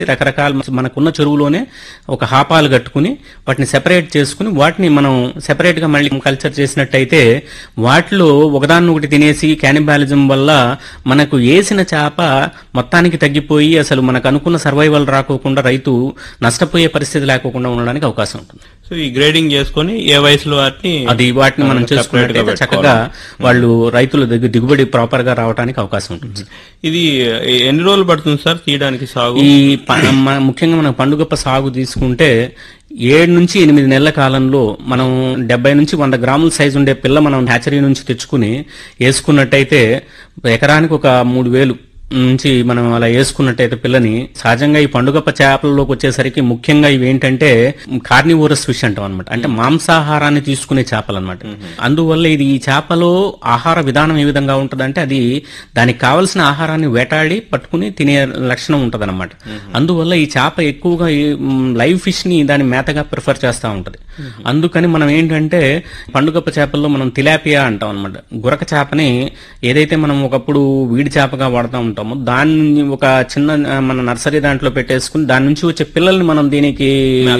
రకరకాల మనకున్న చెరువులోనే ఒక హాపాలు కట్టుకుని వాటిని సెపరేట్ చేసుకుని వాటిని మనం సెపరేట్ గా మళ్ళీ కల్చర్ చేసినట్టయితే వాటిలో ఒకదాన్ని ఒకటి తినేసి క్యానిబాలిజం వల్ల మనకు వేసిన చేప మొత్తానికి తగ్గిపోయి అసలు మనకు అనుకున్న సర్వైవల్ రాకోకుండా రైతు నష్టపోయే పరిస్థితి లేకోకుండా ఉండడానికి అవకాశం ఉంటుంది సో ఈ గ్రేడింగ్ చేసుకొని ఏ వయసులో వాటిని అది వాటిని మనం separate గా చేసుకున్నట్టయితే చక్కగా వాళ్ళు రైతుల దగ్గర దిగుబడి ప్రాపర్ గా రావడానికి అవకాశం ఉంటుంది ఇది ఎన్ని రోజులు పడుతుంది సార్ తీయడానికి సాగు ఈ ప- మన- ముఖ్యంగా మనం పండుగప్ప సాగు తీసుకుంటే ఏడు నుంచి ఎనిమిది నెలల కాలంలో మనం డెబ్బై నుంచి వంద గ్రాముల సైజు ఉండే పిల్ల మనం హ్యాచరీ నుంచి తెచ్చుకుని వేసుకున్నట్టయితే ఎకరానికి ఒక మూడు వేలు నుంచి మనం అలా వేసుకున్నట్టయితే పిల్లని సహజంగా ఈ పండుగప్ప చేపలలోకి వచ్చేసరికి ముఖ్యంగా ఇవి ఏంటంటే కార్నివోరస్ ఫిష్ అంటాం అనమాట అంటే మాంసాహారాన్ని తీసుకునే చేపలు అనమాట అందువల్ల ఇది ఈ చేపలో ఆహార విధానం ఏ విధంగా ఉంటదంటే అది దానికి కావలసిన ఆహారాన్ని వేటాడి పట్టుకుని తినే లక్షణం ఉంటది అందువల్ల ఈ చేప ఎక్కువగా ఈ, మ్, లైవ్ ఫిష్ ని దాని మేతగా ప్రిఫర్ చేస్తూ ఉంటది అందుకని మనం ఏంటంటే పండుగప్ప చేపల్లో మనం తిలాపియా అంటాం అనమాట గురక చేపని ఏదైతే మనం ఒకప్పుడు వీడి చేపగా వాడుతూ ఉంటామో దాన్ని ఒక చిన్న ఆ, మన నర్సరీ దాంట్లో పెట్టేసుకుని దాని నుంచి వచ్చే పిల్లల్ని మనం దీనికి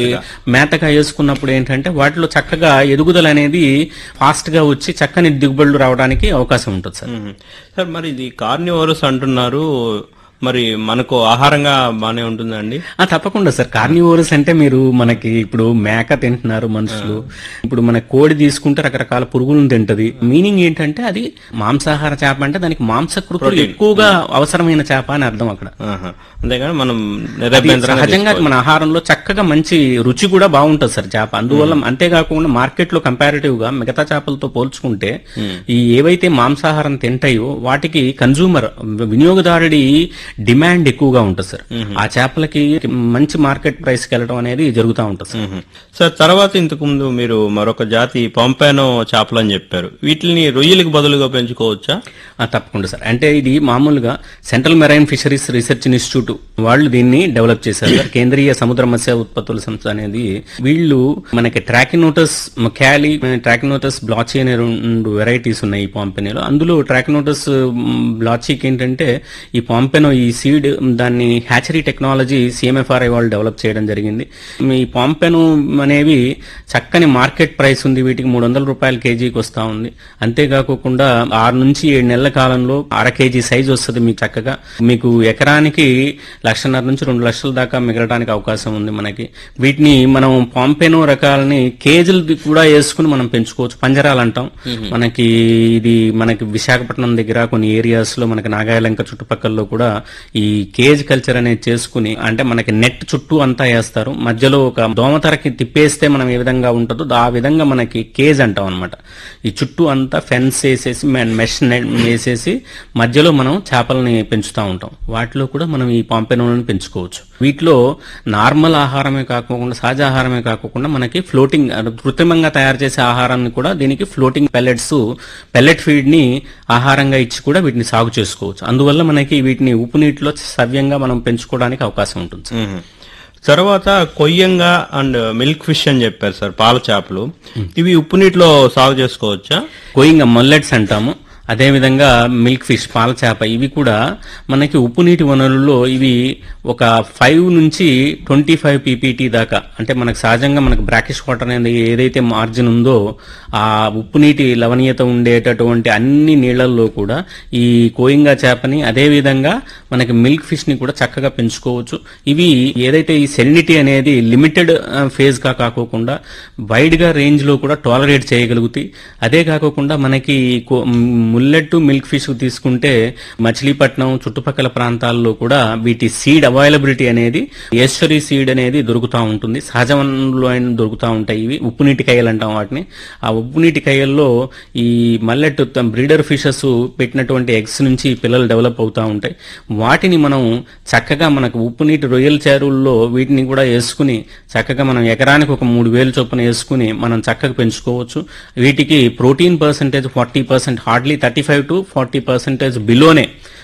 మేతగా వేసుకున్నప్పుడు ఏంటంటే వాటిలో చక్కగా ఎదుగుదల అనేది ఫాస్ట్ గా వచ్చి చక్కని దిగుబడులు రావడానికి అవకాశం ఉంటుంది సార్ మ్మ్. సార్ మరి ఇది కార్నివోరస్ అంటున్నారు మరి మనకు ఆహారంగా బానే ఉంటుందండి ఆ తప్పకుండా సార్ కార్నివోరస్ అంటే మీరు మనకి ఇప్పుడు మేక తింటున్నారు మనుషులు ఇప్పుడు మన కోడి తీసుకుంటే రకరకాల పురుగులను తింటది మీనింగ్ ఏంటంటే అది మాంసాహార చేప అంటే దానికి మాంసకృతులు ఎక్కువగా అవసరమైన చేప అని అర్థం అక్కడ ఆహా. అంతేగాని మనం అది నిరభ్యంతరంగా సహజంగా మన ఆహారంలో చక్కగా మంచి రుచి కూడా బాగుంటుంది సార్ చేప అందువల్ల అంతేకాకుండా మార్కెట్ లో కంపారిటివ్ గా మిగతా చేపలతో పోల్చుకుంటే ఈ ఏవైతే మాంసాహారం తింటాయో వాటికి కన్జ్యూమర్ వినియోగదారుడి డిమాండ్ ఎక్కువగా ఉంటుంది సార్ ఆ చేపలకి మంచి మార్కెట్ ప్రైస్ కి వెళ్ళడం అనేది జరుగుతూ ఉంటుంది సార్ మ్మ్. సార్ తర్వాత ఇంతకు ముందు మీరు మరొక జాతి పంపానో చేపలు అని చెప్పారు వీటిని రొయ్యలకు బదులుగా పెంచుకోవచ్చా ఆ, తప్పకుండా సార్ అంటే ఇది మామూలుగా central marine fisheries research institute వాళ్ళు దీన్ని డెవలప్ చేశారు సార్ కేంద్రీయ సముద్ర మత్స్య ఉత్పత్తుల సంస్థ అనేది వీళ్ళు మనకి ట్రాకినోటస్ క్యాలీ ట్రాకినోటస్ బ్లాచీ అనే రెండు వెరైటీస్ ఉన్నాయి ఈ పాంపెనోలో అందులో ట్రాకినోటస్ బ్లాచీకి ఏంటంటే ఈ పాంపెనో ఈ సీడ్ దాన్ని హ్యాచరీ టెక్నాలజీ సిఎంఎఫ్ఆర్ఐ వాళ్ళు డెవలప్ చేయడం జరిగింది ఈ పాంపెనో అనేవి చక్కని మార్కెట్ ప్రైస్ ఉంది వీటికి మూడు వందల రూపాయల కేజీకి వస్తా ఉంది అంతేకాకుండా ఆరు నుంచి ఏడు నెలల కాలంలో అర కేజీ సైజ్ వస్తుంది మీకు చక్కగా మీకు ఎకరానికి లక్షన్నర నుంచి రెండు లక్షల దాకా మిగలడానికి అవకాశం ఉంది మనకి వీటిని మనం పాంపెనో రకాలని కేజీలు కూడా వేసుకుని మనం పెంచుకోవచ్చు పంజరాలు అంటాం మనకి ఇది మనకి విశాఖపట్నం దగ్గర కొన్ని ఏరియాస్ లో మనకి నాగాయలంక చుట్టుపక్కల కూడా ఈ కేజ్ కల్చర్ అనేది చేసుకుని అంటే మనకి నెట్ చుట్టూ అంతా వేస్తారు మధ్యలో ఒక దోమతరకి తిప్పేస్తే మనం ఏ విధంగా ఉంటుందో ఆ విధంగా మనకి కేజ్ అంటాం అనమాట ఈ చుట్టూ అంతా ఫెన్స్ వేసేసి మెష్ వేసేసి మధ్యలో మనం చేపలని పెంచుతూ ఉంటాం వాటిలో కూడా మనం ఈ పాంపెనోలను పెంచుకోవచ్చు వీటిలో నార్మల్ ఆహారమే కాకుండా సహజ ఆహారమే కాకుండా మనకి ఫ్లోటింగ్ కృత్రిమంగా తయారు చేసే ఆహారాన్ని కూడా దీనికి ఫ్లోటింగ్ పెల్లెట్స్ పెల్లెట్ ఫీడ్ ని ఆహారంగా ఇచ్చి కూడా వీటిని సాగు చేసుకోవచ్చు అందువల్ల మనకి వీటిని ఉప్పు నీటిలో సవ్యంగా మనం పెంచుకోవడానికి అవకాశం ఉంటుంది సార్. మ్మ్. తర్వాత కొయ్యంగా అండ్ మిల్క్ ఫిష్ అని చెప్పారు సార్ పాల చేపలు ఇవి ఉప్పు నీటిలో సాగు చేసుకోవచ్చా కోయింగ్ మల్లెట్స్ అంటాము అదేవిధంగా మిల్క్ ఫిష్ పాల చేప ఇవి కూడా మనకి ఉప్పు నీటి వనరుల్లో ఇవి ఒక ఫైవ్ నుంచి ట్వంటీ ఫైవ్ పీపీటీ దాకా అంటే మనకు సహజంగా మనకు బ్రాకిష్ వాటర్ అనేది ఏదైతే మార్జిన్ ఉందో ఆ ఉప్పు నీటి లవణీయత ఉండేటటువంటి అన్ని నీళ్లలో కూడా ఈ కోయింగా చేపని అదేవిధంగా మనకి మిల్క్ ఫిష్ ని కూడా చక్కగా పెంచుకోవచ్చు ఇవి ఏదైతే ఈ సెలినిటీ అనేది లిమిటెడ్ ఫేజ్ గా కాకోకుండా వైడ్ గా రేంజ్ లో కూడా టాలరేట్ చేయగలుగుతాయి అదే కాకోకుండా మనకి కో- ముల్లెట్ మిల్క్ ఫిష్ తీసుకుంటే మచిలీపట్నం చుట్టుపక్కల ప్రాంతాల్లో కూడా వీటి సీడ్ అవైలబిలిటీ అనేది ఏశ్వరి సీడ్ అనేది దొరుకుతూ ఉంటుంది సహజ వనరుల్లో అయినా దొరుకుతూ ఉంటాయి ఇవి ఉప్పు నీటి కయ్యలు అంటాం వాటిని ఆ ఉప్పు నీటి కయ్యల్లో ఈ మల్లెట్ బ్రీడర్ ఫిషెస్ పెట్టినటువంటి ఎగ్స్ నుంచి పిల్లలు డెవలప్ అవుతూ ఉంటాయి వాటిని మనం చక్కగా మనకు ఉప్పు నీటి రొయ్యల చెరువుల్లో వీటిని కూడా వేసుకుని చక్కగా మనం ఎకరానికి ఒక మూడు వేలు చొప్పున వేసుకుని మనం చక్కగా పెంచుకోవచ్చు వీటికి protein percentage forty percent hardly thirty five to forty percentage బిలోనే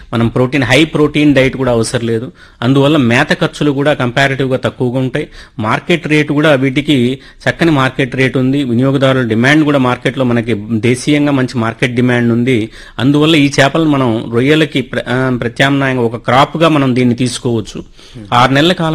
మనం ప్రోటీన్ హై ప్రోటీన్ డైట్ కూడా అవసరం లేదు అందువల్ల మేత ఖర్చులు కూడా కంపారిటివ్ గా తక్కువగా ఉంటాయి మార్కెట్ రేటు కూడా వీటికి చక్కని మార్కెట్ రేట్ ఉంది వినియోగదారుల డిమాండ్ కూడా మార్కెట్ లో మనకి దేశీయంగా మంచి మార్కెట్ డిమాండ్ ఉంది అందువల్ల ఈ చేపలు మనం రొయ్యలకి ప్ర- ఆ, ప్రత్యామ్నాయంగా ఒక క్రాప్ గా మనం దీన్ని తీసుకోవచ్చు ఆరు నెలల కాలం